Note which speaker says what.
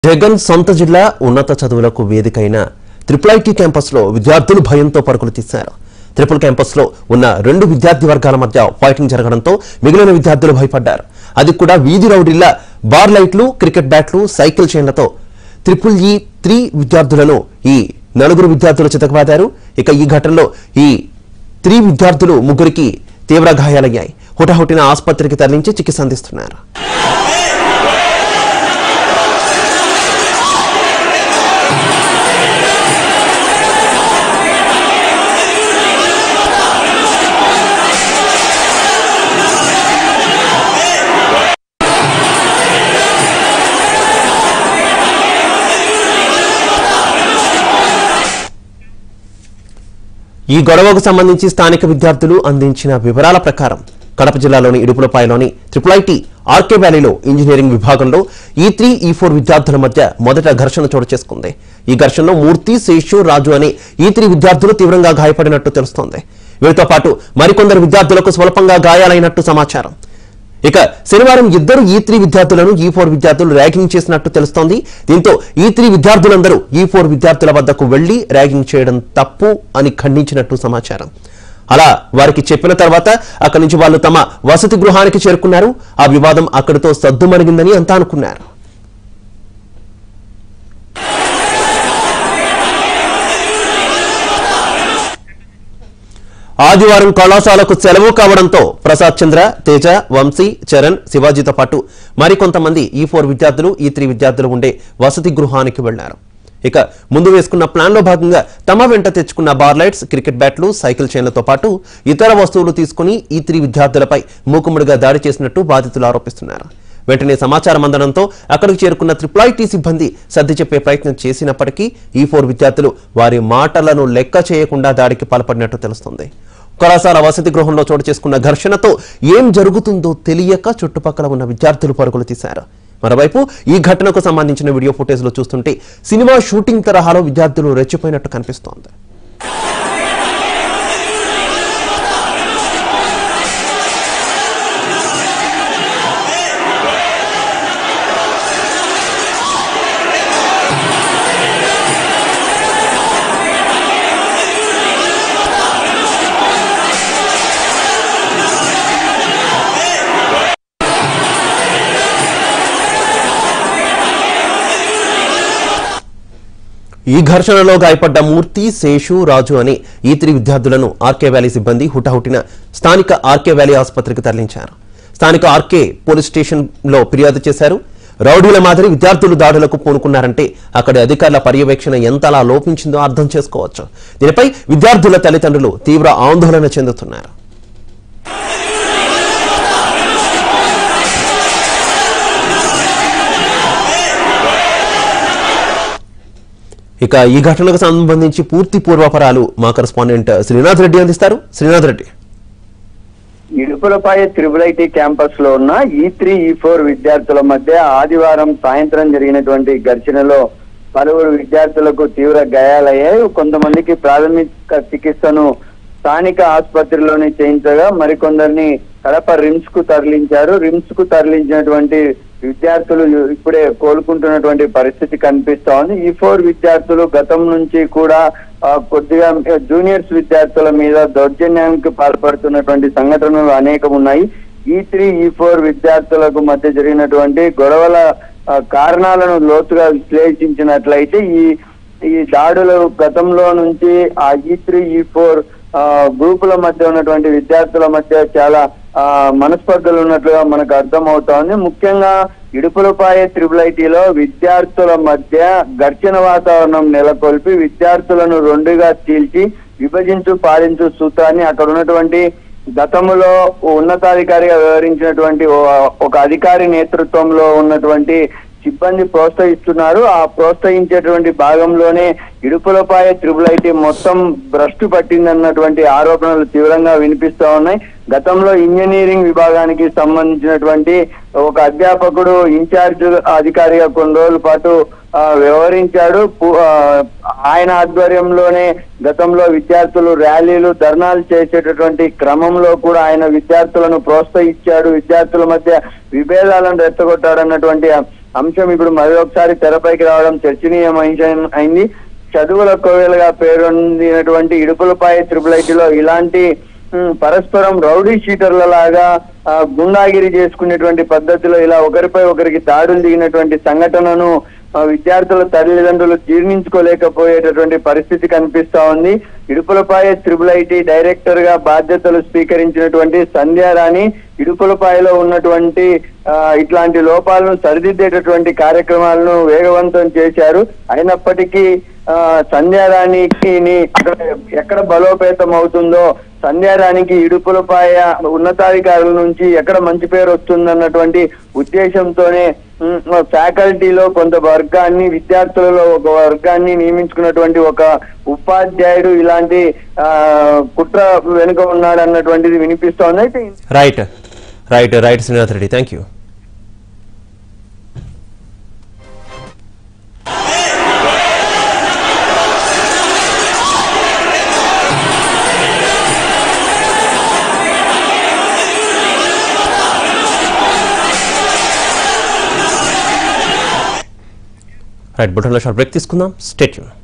Speaker 1: జగన్ సొంత జిల్లా ఉన్నత చదువులకు వేదికైన త్రిపుల్ ఐటీ క్యాంపస్లో విద్యార్థులు భయంతో పరుగులు తీశారు త్రిపుల్ క్యాంపస్లో ఉన్న రెండు విద్యార్థి వర్గాల మధ్య ఫైటింగ్ జరగడంతో మిగిలిన విద్యార్థులు భయపడ్డారు అది కూడా వీధి రౌడీల బార్ లైట్లు క్రికెట్ బ్యాట్లు సైకిల్ చైన్లతో త్రిపుల్ ఈ త్రీ విద్యార్థులను ఈ నలుగురు విద్యార్థులు చితకబాదారు ఇక ఈ ఘటనలో ఈ త్రీ విద్యార్థులు ముగ్గురికి తీవ్ర గాయాలయ్యాయి హుటాహుటిన ఆసుపత్రికి తరలించి చికిత్స అందిస్తున్నారు ఈ గొడవకు సంబంధించి స్థానిక విద్యార్థులు అందించిన వివరాల ప్రకారం కడప జిల్లాలోని ఇడుపులపాయలోని ట్రిపుల్ ఐటీ ఆర్కే వ్యాలీలో ఇంజనీరింగ్ విభాగంలో ఈ త్రీ ఈ ఫోర్ విద్యార్థుల మధ్య మొదట ఘర్షణ చోటు చేసుకుంది ఈ ఘర్షణలో మూర్తి శేషు రాజు అనే ఈ త్రీ విద్యార్థులు తీవ్రంగా గాయపడినట్టు తెలుస్తోంది వీరితో పాటు మరికొందరు విద్యార్థులకు స్వల్పంగా గాయాలైనట్టు సమాచారం ఇక శనివారం ఇద్దరు ఈ త్రీ విద్యార్థులను ఈ ఫోర్ విద్యార్థులు ర్యాగింగ్ చేసినట్టు తెలుస్తోంది దీంతో ఈ త్రీ విద్యార్థులందరూ ఈ ఫోర్ విద్యార్థుల వద్దకు వెళ్లి ర్యాగింగ్ చేయడం తప్పు అని ఖండించినట్టు సమాచారం అలా వారికి చెప్పిన తర్వాత అక్కడి నుంచి వాళ్ళు తమ వసతి గృహానికి చేరుకున్నారు ఆ వివాదం అక్కడితో సద్దుమణిగిందని అంతా అనుకున్నారు ఆదివారం కళాశాలకు సెలవు కావడంతో ప్రసాద్ చంద్ర తేజ వంశీ చరణ్ శివాజీతో పాటు మరికొంతమంది ఈ ఫోర్ విద్యార్థులు ఈ త్రీ విద్యార్థులు ఉండే వసతి గృహానికి వెళ్లారు ఇక ముందు వేసుకున్న ప్లాన్ లో భాగంగా తమ వెంట తెచ్చుకున్న బార్ లైట్స్ క్రికెట్ బ్యాట్లు సైకిల్ చైన్లతో పాటు ఇతర వస్తువులు తీసుకుని ఈ త్రీ విద్యార్థులపై మూకుముడిగా దాడి చేసినట్టు బాధితులు ఆరోపిస్తున్నారు వెంటనే సమాచారం అందడంతో అక్కడికి చేరుకున్న ట్రిపుల్ ఐటీ సిబ్బంది సర్ది చెప్పే ప్రయత్నం చేసినప్పటికీ ఈ ఫోర్ విద్యార్థులు వారి మాటలను లెక్క చేయకుండా దాడికి పాల్పడినట్టు తెలుస్తుంది కళాశాల వసతి గృహంలో చోటు చేసుకున్న ఘర్షణతో ఏం జరుగుతుందో తెలియక చుట్టుపక్కల ఉన్న విద్యార్థులు పరుగులు తీశారు మరోవైపు ఈ ఘటనకు సంబంధించిన వీడియో ఫుటేజ్ లో చూస్తుంటే సినిమా షూటింగ్ తరహాలో విద్యార్థులు రెచ్చిపోయినట్టు కనిపిస్తోంది ఈ ఘర్షణలో గాయపడ్డ మూర్తి శేషు రాజు అని ఈ త్రి విద్యార్థులను ఆర్కే వ్యాలీ సిబ్బంది హుటాహుటిన స్థానిక ఆర్కే వ్యాలీ ఆసుపత్రికి తరలించారు స్థానిక ఆర్కే పోలీస్ స్టేషన్ లో ఫిర్యాదు చేశారు రౌడీల మాదిరి విద్యార్థులు దాడులకు పూనుకున్నారంటే అక్కడి అధికారుల పర్యవేక్షణ ఎంతలా లోపించిందో అర్థం చేసుకోవచ్చు దీనిపై విద్యార్థుల తల్లిదండ్రులు తీవ్ర ఆందోళన చెందుతున్నారు ఇక ఈ ఘటనకు సంబంధించి పూర్తి పూర్వపరాలు మా కరెస్పాండెంట్ శ్రీనాథ్ రెడ్డి అందిస్తారు Srinath Reddy
Speaker 2: Idupulapaya triple IT campus లో ఉన్న ఈ త్రీ ఈ ఫోర్ విద్యార్థుల మధ్య ఆదివారం సాయంత్రం జరిగినటువంటి ఘర్షణలో పలువురు విద్యార్థులకు తీవ్ర గాయాలయ్యాయి కొంతమందికి ప్రాథమిక చికిత్సను స్థానిక ఆసుపత్రిలోనే చేయించగా మరికొందరిని కడప రిమ్స్ కు తరలించారు రిమ్స్ కు తరలించినటువంటి విద్యార్థులు ఇప్పుడే కోలుకుంటున్నటువంటి పరిస్థితి కనిపిస్తా ఉంది ఈ ఫోర్ విద్యార్థులు గతం నుంచి కూడా ఆ, కొద్దిగా జూనియర్స్ విద్యార్థుల మీద దౌర్జన్యానికి పాల్పడుతున్నటువంటి సంఘటనలు అనేకం ఉన్నాయి ఈ త్రీ ఈ ఫోర్ విద్యార్థులకు మధ్య జరిగినటువంటి గొడవల ఆ, కారణాలను లోతుగా విశ్లేషించినట్లయితే ఈ ఈ దాడులు గతంలో నుంచి ఆ ఈ త్రీ ఈ ఫోర్ గ్రూపుల మధ్య ఉన్నటువంటి విద్యార్థుల మధ్య చాలా ఆ, మనస్పర్ధలు ఉన్నట్లుగా మనకు అర్థం అవుతోంది ముఖ్యంగా ఇడుపులపాయ త్రిబుల్ ఐటీలో విద్యార్థుల మధ్య ఘర్షణ వాతావరణం నెలకొల్పి విద్యార్థులను రెండుగా చీల్చి విభజించు పాలించు సూత్రాన్ని అక్కడ ఉన్నటువంటి గతంలో ఉన్నతాధికారిగా వ్యవహరించినటువంటి ఓ- ఒక అధికారి నేతృత్వంలో ఉన్నటువంటి సిబ్బంది ప్రోత్సహిస్తున్నారు ఆ ప్రోత్సహించేటువంటి భాగంలోనే ఇడుపులపాయ త్రిబుల్ ఐటీ మొత్తం భ్రష్టు పట్టిందన్నటువంటి ఆరోపణలు తీవ్రంగా వినిపిస్తా ఉన్నాయి గతంలో ఇంజనీరింగ్ విభాగానికి సంబంధించినటువంటి ఒక అధ్యాపకుడు ఇన్ఛార్జ్ అధికారిగా కొన్ని రోజుల పాటు ఆ, వ్యవహరించాడు పు- ఆ, ఆయన ఆధ్వర్యంలోనే గతంలో విద్యార్థులు ర్యాలీలు ధర్నాలు చేసేటటువంటి క్రమంలో కూడా ఆయన విద్యార్థులను ప్రోత్సహించాడు విద్యార్థుల మధ్య విభేదాలను రెచ్చగొట్టాడన్నటువంటి అంశం ఇప్పుడు మరొకసారి తెరపైకి రావడం చర్చనీయమైన అయింది చదువుల కోవెలుగా పేరొందినటువంటి ఇడుపులపాయ త్రిపుల్ ఐటీలో ఇలాంటి ఉమ్, పరస్పరం రౌడీ షీటర్ల లాగా ఆ, గుండాగిరి చేసుకునేటువంటి పద్ధతిలో ఇలా ఒకరిపై ఒకరికి దాడులు దిగినటువంటి సంఘటనను ఆ, విద్యార్థుల తల్లిదండ్రులు జీర్ణించుకోలేకపోయేటటువంటి పరిస్థితి కనిపిస్తా ఉంది ఇడుపులపాయ త్రిబుల్ ఐటీ డైరెక్టర్ గా బాధ్యతలు స్వీకరించినటువంటి సంధ్యారాణి ఇడుపులపాయలో ఉన్నటువంటి ఆ, ఇట్లాంటి లోపాలను సరిదిద్దేటటువంటి కార్యక్రమాలను వేగవంతం చేశారు అయినప్పటికీ ఆ, సంధ్యారాణికి అక్కడ ఎక్కడ బలోపేతం అవుతుందో సంధ్యారానికి ఇడుపులపాయ ఉన్నతాధికారుల నుంచి ఎక్కడ మంచి పేరు వస్తుందన్నటువంటి ఉద్దేశంతోనే ఉమ్, ఫ్యాకల్టీలో కొంత వర్గాన్ని విద్యార్థులలో ఒక వర్గాన్ని నియమించుకున్నటువంటి ఒక ఉపాధ్యాయుడు ఇలాంటి ఆ, కుట్ర వెనుక ఉన్నాడు అన్నటువంటిది వినిపిస్తోంది అయితే
Speaker 1: right right right Srinath Reddy thank you right బుటన్లో షార్ట్ బ్రేక్ తీసుకుందాం స్టేట్యూన్